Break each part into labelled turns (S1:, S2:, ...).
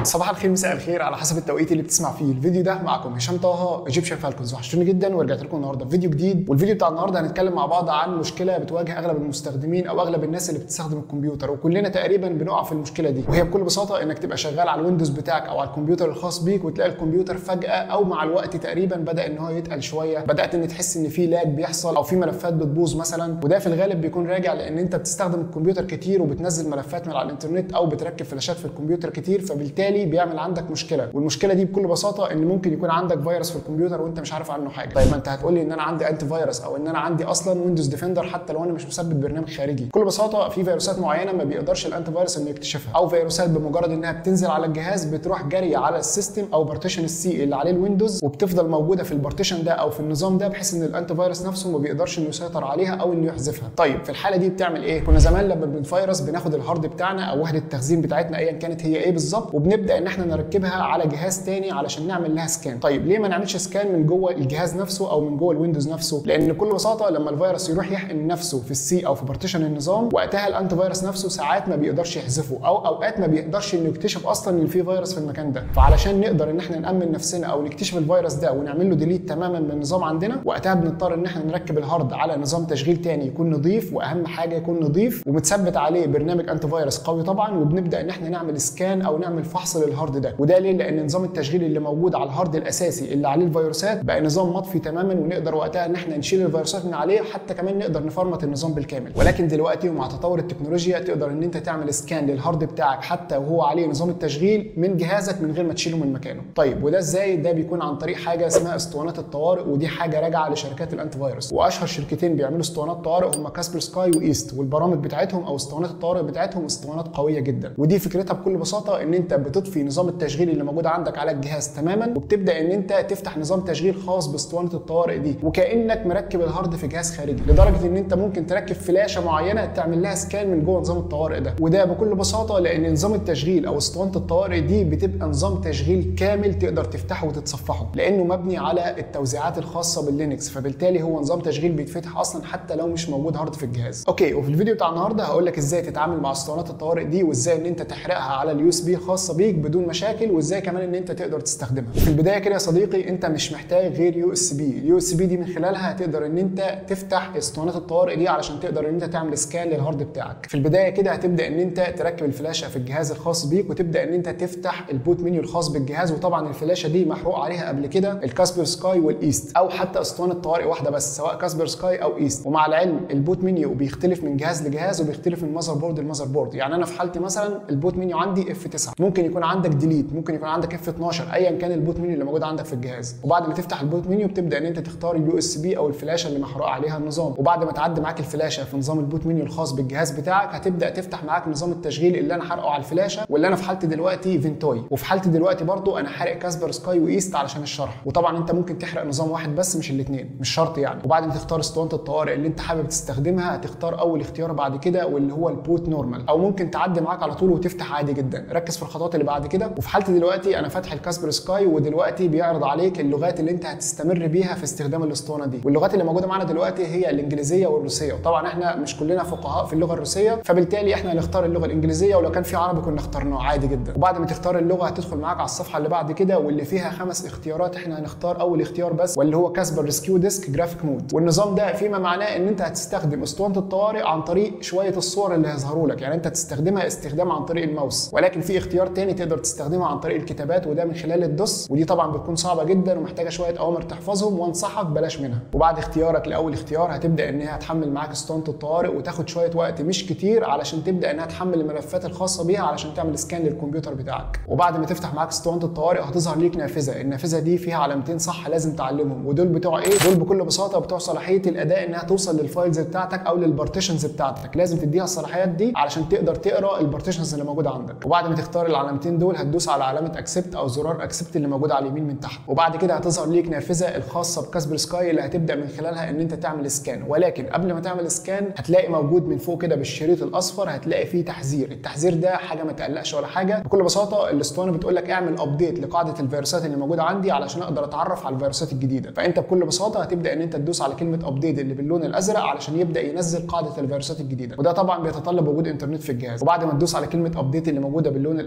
S1: صباح الخير مساء الخير على حسب التوقيت اللي بتسمع فيه الفيديو ده معكم هشام طه ايجيبشن فالكونز وحشتوني جدا ورجعت لكم النهارده بفيديو جديد والفيديو بتاع النهارده هنتكلم مع بعض عن مشكله بتواجه اغلب المستخدمين او اغلب الناس اللي بتستخدم الكمبيوتر وكلنا تقريبا بنقع في المشكله دي وهي بكل بساطه انك تبقى شغال على الويندوز بتاعك او على الكمبيوتر الخاص بيك وتلاقي الكمبيوتر فجاه او مع الوقت تقريبا بدا ان هو يتقل شويه بدات ان تحس ان في لاج بيحصل او في ملفات بتبوظ مثلا وده في الغالب بيكون راجع لان انت بتستخدم الكمبيوتر كتير وبتنزل ملفات من على الانترنت او بتركب فلاشات في الكمبيوتر كتير فبالتالي بيعمل عندك مشكله والمشكله دي بكل بساطه ان ممكن يكون عندك فيروس في الكمبيوتر وانت مش عارف عنه حاجه طيب ما انت هتقول لي ان انا عندي انتي فيروس او ان انا عندي اصلا ويندوز ديفندر حتى لو انا مش مثبت برنامج خارجي بكل بساطه في فيروسات معينه ما بيقدرش الانتي فيروس انه يكتشفها او فيروسات بمجرد انها بتنزل على الجهاز بتروح جاريه على السيستم او بارتيشن السي اللي عليه الويندوز وبتفضل موجوده في البارتيشن ده او في النظام ده بحيث ان الانتي فيروس نفسه ما بيقدرش انه يسيطر عليها او انه يحذفها طيب في الحاله دي بتعمل ايه كنا زمان لما بنفيروس بناخد الهارد بتاعنا او وحده التخزين بتاعتنا ايا كانت هي ايه بالظبط وبنبدا ان احنا نركبها على جهاز تاني علشان نعمل لها سكان طيب ليه ما نعملش سكان من جوه الجهاز نفسه او من جوه الويندوز نفسه لان بكل بساطه لما الفيروس يروح يحقن نفسه في السي او في بارتيشن النظام وقتها الانتي فيروس نفسه ساعات ما بيقدرش يحذفه او اوقات ما بيقدرش انه يكتشف اصلا ان في فيروس في المكان ده فعلشان نقدر ان احنا نامن نفسنا او نكتشف الفيروس ده ونعمل له ديليت تماما من النظام عندنا وقتها بنضطر ان احنا نركب الهارد على نظام تشغيل تاني يكون نظيف واهم حاجه يكون نظيف ومتثبت عليه برنامج انتي فيروس قوي طبعا وبنبدا ان احنا نعمل سكان او نعمل فحص للهارد ده وده ليه لان نظام التشغيل اللي موجود على الهارد الاساسي اللي عليه الفيروسات بقى نظام مطفي تماما ونقدر وقتها ان احنا نشيل الفيروسات من عليه حتى كمان نقدر نفرمت النظام بالكامل ولكن دلوقتي ومع تطور التكنولوجيا تقدر ان انت تعمل سكان للهارد بتاعك حتى وهو عليه نظام التشغيل من جهازك من غير ما تشيله من مكانه طيب وده ازاي ده بيكون عن طريق حاجه اسمها اسطوانات الطوارئ ودي حاجه راجعه لشركات الانتي فيروس واشهر شركتين بيعملوا اسطوانات طوارئ هم كاسبر سكاي وايست والبرامج بتاعتهم او اسطوانات الطوارئ بتاعتهم اسطوانات قويه جدا ودي فكرتها بكل بساطه ان انت بتطفي نظام التشغيل اللي موجود عندك على الجهاز تماما وبتبدا ان انت تفتح نظام تشغيل خاص باسطوانه الطوارئ دي وكانك مركب الهارد في جهاز خارجي لدرجه ان انت ممكن تركب فلاشه معينه تعمل لها سكان من جوه نظام الطوارئ ده وده بكل بساطه لان نظام التشغيل او اسطوانه الطوارئ دي بتبقى نظام تشغيل كامل تقدر تفتحه وتتصفحه لانه مبني على التوزيعات الخاصه باللينكس فبالتالي هو نظام تشغيل بيتفتح اصلا حتى لو مش موجود هارد في الجهاز اوكي وفي الفيديو بتاع النهارده هقول لك ازاي تتعامل مع اسطوانات الطوارئ دي وازاي ان انت تحرقها على اليو اس بي الخاصه بيك بدون مشاكل وازاي كمان ان انت تقدر تستخدمها في البدايه كده يا صديقي انت مش محتاج غير يو اس بي اليو اس بي دي من خلالها هتقدر ان انت تفتح اسطوانات الطوارئ دي علشان تقدر ان انت تعمل سكان للهارد بتاعك في البدايه كده هتبدا ان انت تركب الفلاشه في الجهاز الخاص بيك وتبدا ان انت تفتح البوت منيو الخاص بالجهاز وطبعا الفلاشه دي محروق عليها قبل كده الكاسبر سكاي والايست او حتى اسطوانه طوارئ واحده بس سواء كاسبر سكاي او ايست ومع العلم البوت منيو بيختلف من جهاز لجهاز وبيختلف من ماذر بورد لماذر بورد يعني انا في حالتي مثلا البوت منيو عندي اف 9 ممكن يكون عندك ديليت ممكن يكون عندك اف 12 ايا كان البوت منيو اللي موجود عندك في الجهاز وبعد ما تفتح البوت منيو بتبدا ان انت تختار اليو اس بي او الفلاشه اللي محروق عليها النظام وبعد ما تعدي معاك الفلاشه في نظام البوت منيو الخاص بالجهاز بتاعك هتبدا تفتح معاك نظام التشغيل اللي انا حارقه على الفلاشه واللي انا في حالتي دلوقتي فينتوي وفي حالتي دلوقتي برضو انا حارق كاسبر سكاي وايست علشان الشرح وطبعا انت ممكن تحرق نظام واحد بس مش الاثنين مش شرط يعني وبعد ما تختار اسطوانه الطوارئ اللي انت حابب تستخدمها هتختار اول اختيار بعد كده واللي هو البوت نورمال او ممكن تعدي معاك على طول وتفتح عادي جدا ركز في الخطوات اللي بعد كده وفي حالتي دلوقتي انا فاتح الكاسبر سكاي ودلوقتي بيعرض عليك اللغات اللي انت هتستمر بيها في استخدام الاسطوانه دي واللغات اللي موجوده معانا دلوقتي هي الانجليزيه والروسيه وطبعا احنا مش كلنا فقهاء في اللغه الروسيه فبالتالي احنا هنختار اللغه الانجليزيه ولو كان في عربي كنا اخترناه عادي جدا وبعد ما تختار اللغه هتدخل معاك على الصفحه اللي بعد كده واللي فيها خمس اختيارات احنا هنختار اول اختيار بس واللي هو كاسبر ريسكيو ديسك جرافيك مود والنظام ده فيما معناه ان انت هتستخدم اسطوانه الطوارئ عن طريق شويه الصور اللي هيظهروا لك يعني انت تستخدمها استخدام عن طريق الماوس ولكن في اختيار تاني تقدر تستخدمه عن طريق الكتابات وده من خلال الدوس ودي طبعا بتكون صعبه جدا ومحتاجه شويه اوامر تحفظهم وانصحك بلاش منها وبعد اختيارك لاول اختيار هتبدا ان هي هتحمل معاك اسطوانه الطوارئ وتاخد شويه وقت مش كتير علشان تبدا انها تحمل الملفات الخاصه بيها علشان تعمل سكان للكمبيوتر بتاعك وبعد ما تفتح معاك اسطوانه الطوارئ هتظهر ليك نافذه النافذه دي فيها علامتين صح لازم تعلمهم ودول بتوع ايه دول بكل بساطه بتوع صلاحيه الاداء انها توصل للفايلز بتاعتك او للبارتيشنز بتاعتك لازم تديها الصلاحيات دي علشان تقدر تقرا البارتيشنز اللي موجوده عندك وبعد ما تختار العلامتين دول هتدوس على علامه اكسبت او زرار اكسبت اللي موجود على اليمين من تحت وبعد كده هتظهر ليك نافذه الخاصه بكاسبر سكاي اللي هتبدا من خلالها ان انت تعمل سكان ولكن قبل ما تعمل سكان هتلاقي موجود من فوق كده بالشريط الاصفر هتلاقي فيه تحذير التحذير ده حاجه ما تقلقش ولا حاجه بكل بساطه الاسطوانه بتقول لك اعمل ابديت لقاعده الفيروسات اللي موجوده عندي علشان اقدر اتعرف على الفيروسات الجديده فانت بكل بساطه هتبدا ان انت تدوس على كلمه ابديت اللي باللون الازرق علشان يبدا ينزل قاعده الفيروسات الجديده وده طبعا بيتطلب وجود انترنت في الجهاز وبعد ما تدوس على كلمه ابديت اللي موجوده باللون الازرق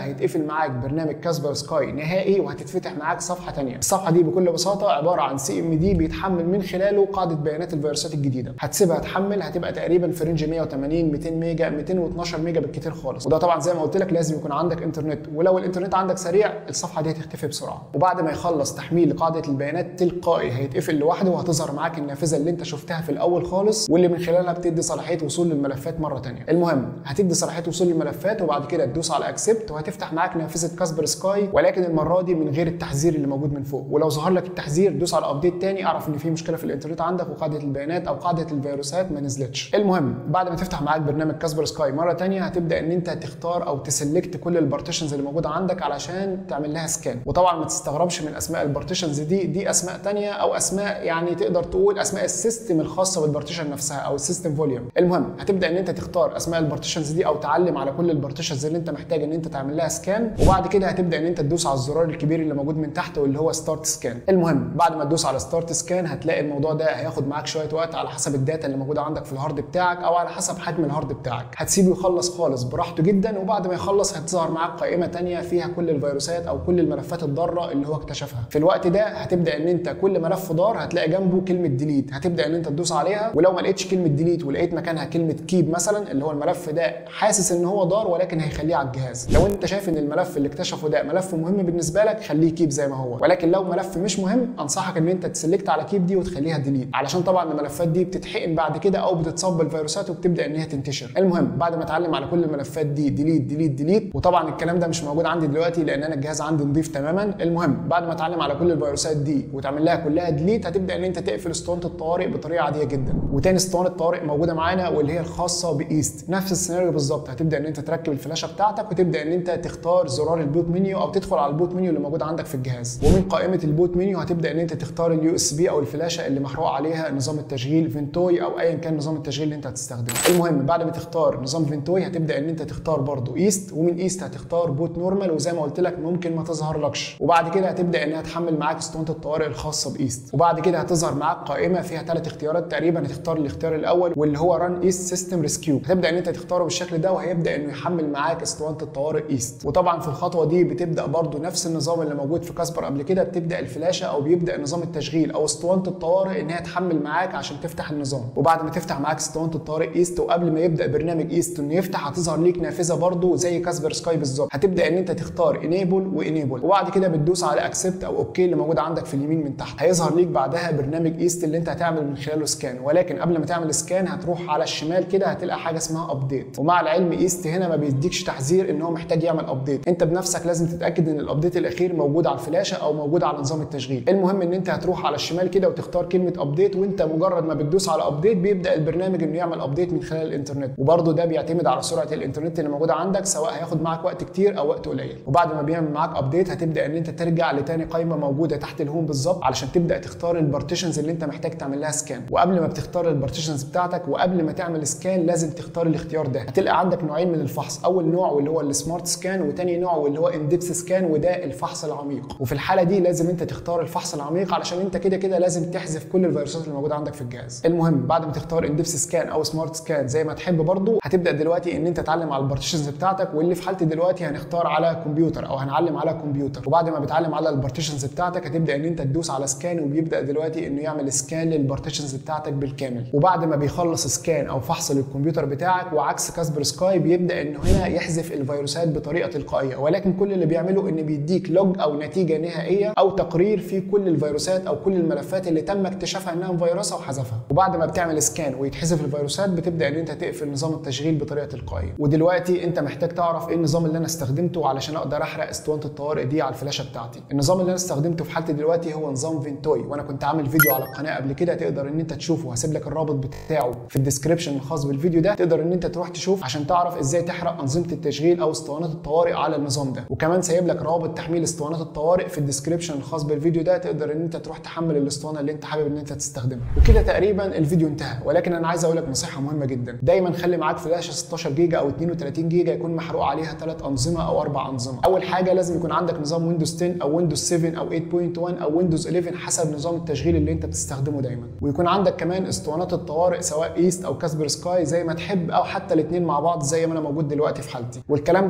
S1: هيتقفل معاك برنامج كاسبر سكاي نهائي وهتتفتح معاك صفحه ثانيه الصفحه دي بكل بساطه عباره عن سي ام دي بيتحمل من خلاله قاعده بيانات الفيروسات الجديده هتسيبها تحمل هتبقى تقريبا في رينج 180 200 ميجا 212 ميجا بالكتير خالص وده طبعا زي ما قلت لك لازم يكون عندك انترنت ولو الانترنت عندك سريع الصفحه دي هتختفي بسرعه وبعد ما يخلص تحميل لقاعده البيانات تلقائي هيتقفل لوحده وهتظهر معاك النافذه اللي انت شفتها في الاول خالص واللي من خلالها بتدي صلاحيه وصول للملفات مره ثانيه المهم هتدي صلاحيه وصول للملفات وبعد كده تدوس على اكسبت وهتفتح معاك نافذه كاسبر سكاي ولكن المره دي من غير التحذير اللي موجود من فوق ولو ظهر لك التحذير دوس على ابديت تاني اعرف ان في مشكله في الانترنت عندك وقاعده البيانات او قاعده الفيروسات ما نزلتش المهم بعد ما تفتح معاك برنامج كاسبر سكاي مره ثانيه هتبدا ان انت تختار او تسلكت كل البارتيشنز اللي موجوده عندك علشان تعمل لها سكان وطبعا ما تستغربش من اسماء البارتيشنز دي دي اسماء ثانيه او اسماء يعني تقدر تقول اسماء السيستم الخاصه بالبارتيشن نفسها او السيستم فوليوم المهم هتبدا ان انت تختار اسماء البارتيشنز دي او تعلم على كل البارتيشنز اللي انت محتاج ان انت تعمل لها سكان وبعد كده هتبدا ان انت تدوس على الزرار الكبير اللي موجود من تحت واللي هو ستارت سكان المهم بعد ما تدوس على ستارت سكان هتلاقي الموضوع ده هياخد معاك شويه وقت على حسب الداتا اللي موجوده عندك في الهارد بتاعك او على حسب حجم الهارد بتاعك هتسيبه يخلص خالص براحته جدا وبعد ما يخلص هتظهر معاك قائمه ثانيه فيها كل الفيروسات او كل الملفات الضاره اللي هو اكتشفها في الوقت ده هتبدا ان انت كل ملف ضار هتلاقي جنبه كلمه ديليت هتبدا ان انت تدوس عليها ولو ما لقيتش كلمه ديليت ولقيت مكانها كلمه كيب مثلا اللي هو الملف ده حاسس ان هو ضار ولكن هيخليه على الجهاز لو انت شايف ان الملف اللي اكتشفه ده ملف مهم بالنسبه لك خليه كيب زي ما هو ولكن لو ملف مش مهم انصحك ان انت تسلكت على كيب دي وتخليها ديليت علشان طبعا الملفات دي بتتحقن بعد كده او بتتصاب بالفيروسات وبتبدا ان هي تنتشر المهم بعد ما اتعلم على كل الملفات دي ديليت ديليت ديليت وطبعا الكلام ده مش موجود عندي دلوقتي لان انا الجهاز عندي نضيف تماما المهم بعد ما اتعلم على كل الفيروسات دي وتعمل لها كلها ديليت هتبدا ان انت تقفل اسطوانه الطوارئ بطريقه عاديه جدا وتاني اسطوانه طوارئ موجوده معانا واللي هي الخاصه بايست نفس السيناريو بالظبط هتبدا ان انت تركب الفلاشه بتاعتك وتبدا ان انت تختار زرار البوت منيو او تدخل على البوت منيو اللي موجود عندك في الجهاز ومن قائمه البوت منيو هتبدا ان انت تختار اليو اس بي او الفلاشه اللي محروق عليها نظام التشغيل فينتوي او ايا كان نظام التشغيل اللي انت هتستخدمه المهم بعد ما تختار نظام فينتوي هتبدا ان انت تختار برضو ايست ومن ايست هتختار بوت نورمال وزي ما قلت لك ممكن ما تظهر لكش وبعد كده هتبدا انها تحمل معاك اسطوانه الطوارئ الخاصه بايست وبعد كده هتظهر معاك قائمه فيها ثلاث اختيارات تقريبا هتختار الاختيار الاول واللي هو ران ايست سيستم ريسكيو هتبدا ان انت تختاره بالشكل ده وهيبدا انه يحمل معاك اسطوانه الطوارئ ايست وطبعا في الخطوه دي بتبدا برضو نفس النظام اللي موجود في كاسبر قبل كده بتبدا الفلاشه او بيبدا نظام التشغيل او اسطوانه الطوارئ ان هي تحمل معاك عشان تفتح النظام وبعد ما تفتح معاك اسطوانه الطوارئ ايست وقبل ما يبدا برنامج ايست انه يفتح هتظهر ليك نافذه برضو زي كاسبر سكاي بالظبط هتبدا ان انت تختار انيبل وانيبل وبعد كده بتدوس على اكسبت او اوكي اللي موجود عندك في اليمين من تحت هيظهر ليك بعدها برنامج ايست اللي انت هتعمل من خلاله سكان ولكن قبل ما تعمل سكان هتروح على الشمال كده هتلاقي حاجه اسمها ابديت ومع العلم ايست هنا ما بيديكش تحذير ان هو محتاج يعمل ابديت انت بنفسك لازم تتاكد ان الابديت الاخير موجود على الفلاشه او موجود على نظام التشغيل المهم ان انت هتروح على الشمال كده وتختار كلمه ابديت وانت مجرد ما بتدوس على ابديت بيبدا البرنامج انه يعمل ابديت من خلال الانترنت وبرده ده بيعتمد على سرعه الانترنت اللي موجوده عندك سواء هياخد معاك وقت كتير او وقت قليل وبعد ما بيعمل معاك ابديت هتبدا ان انت ترجع لتاني قائمه موجوده تحت الهوم بالظبط علشان تبدا تختار البارتيشنز اللي انت محتاج تعمل لها سكان وقبل ما بتختار البارتيشنز بتاعتك وقبل ما تعمل سكان لازم تختار الاختيار ده هتلاقي عندك نوعين من الفحص اول نوع واللي هو السمارت سكان وتاني نوع واللي هو اندبس سكان وده الفحص العميق وفي الحاله دي لازم انت تختار الفحص العميق علشان انت كده كده لازم تحذف كل الفيروسات اللي موجوده عندك في الجهاز المهم بعد ما تختار اندبس سكان او سمارت سكان زي ما تحب برضو هتبدا دلوقتي ان انت تعلم على البارتيشنز بتاعتك واللي في حالتي دلوقتي هنختار على كمبيوتر او هنعلم على كمبيوتر وبعد ما بتعلم على البارتيشنز بتاعتك هتبدا ان انت تدوس على سكان وبيبدا دلوقتي انه يعمل سكان للبارتيشنز بتاعتك بالكامل وبعد ما بيخلص سكان او فحص للكمبيوتر بتاعك وعكس كاسبر سكاي بيبدا انه هنا يحذف الفيروسات بطريقه تلقائيه ولكن كل اللي بيعمله ان بيديك لوج او نتيجه نهائيه او تقرير في كل الفيروسات او كل الملفات اللي تم اكتشافها انها فيروسه وحذفها وبعد ما بتعمل سكان ويتحذف الفيروسات بتبدا ان انت تقفل نظام التشغيل بطريقه تلقائيه ودلوقتي انت محتاج تعرف ايه النظام اللي انا استخدمته علشان اقدر احرق اسطوانه الطوارئ دي على الفلاشه بتاعتي النظام اللي انا استخدمته في حالتي دلوقتي هو نظام فينتوي وانا كنت عامل فيديو على القناه قبل كده تقدر ان انت تشوفه هسيب لك الرابط بتاعه في الديسكربشن الخاص بالفيديو ده تقدر ان انت تروح تشوف عشان تعرف ازاي تحرق انظمه التشغيل او اسطوانات الطوارئ على النظام ده وكمان سايب لك روابط تحميل اسطوانات الطوارئ في الديسكربشن الخاص بالفيديو ده تقدر ان انت تروح تحمل الاسطوانه اللي انت حابب ان انت تستخدمها وكده تقريبا الفيديو انتهى ولكن انا عايز اقول لك نصيحه مهمه جدا دايما خلي معاك فلاشه 16 جيجا او 32 جيجا يكون محروق عليها ثلاث انظمه او اربع انظمه اول حاجه لازم يكون عندك نظام ويندوز 10 او ويندوز 7 او 8.1 او ويندوز 11 حسب نظام التشغيل اللي انت بتستخدمه دايما ويكون عندك كمان اسطوانات الطوارئ سواء ايست او كاسبر سكاي زي ما تحب او حتى الاثنين مع بعض زي ما انا موجود دلوقتي في حالتي والكلام ده طبعا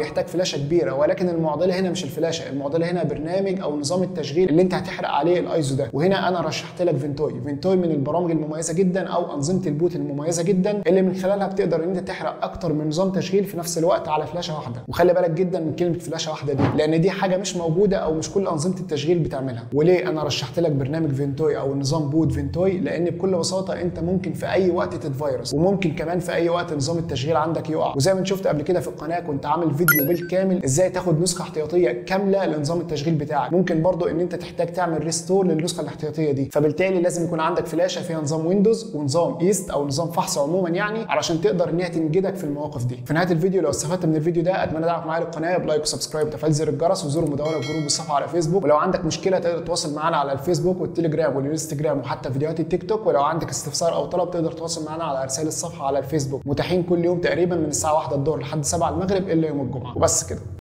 S1: بيحتاج فلاشه كبيره ولكن المعضله هنا مش الفلاشه المعضله هنا برنامج او نظام التشغيل اللي انت هتحرق عليه الايزو ده وهنا انا رشحت لك فينتوي فينتوي من البرامج المميزه جدا او انظمه البوت المميزه جدا اللي من خلالها بتقدر ان انت تحرق اكتر من نظام تشغيل في نفس الوقت على فلاشه واحده وخلي بالك جدا من كلمه فلاشه واحده دي لان دي حاجه مش موجوده او مش كل انظمه التشغيل بتعملها وليه انا رشحت لك برنامج فينتوي او نظام بوت فينتوي لان بكل بساطه انت ممكن في اي وقت تتفيروس وممكن كمان في اي وقت نظام التشغيل عندك يقع وزي ما انت شفت قبل كده في القناه كنت عامل فيديو بالكامل ازاي تاخد نسخه احتياطيه كامله لنظام التشغيل بتاعك ممكن برضو ان انت تحتاج تعمل ريستور للنسخه الاحتياطيه دي فبالتالي لازم يكون عندك فلاشه فيها نظام ويندوز ونظام ايست او نظام فحص عموما يعني علشان تقدر ان هي تنجدك في المواقف دي في نهايه الفيديو لو استفدت من الفيديو ده اتمنى دعمك معايا للقناه بلايك وسبسكرايب وتفعيل زر الجرس وزوروا مدونه جروب الصفحه على فيسبوك ولو عندك مشكله تقدر تتواصل معانا على الفيسبوك والتليجرام والانستجرام وحتى فيديوهات التيك توك ولو عندك استفسار او طلب تقدر تتواصل معانا على رسائل الصفحه على الفيسبوك متاحين كل يوم تقريبا من الساعه 1 الظهر لحد 7 المغرب الا يوم الجمعه وبس كده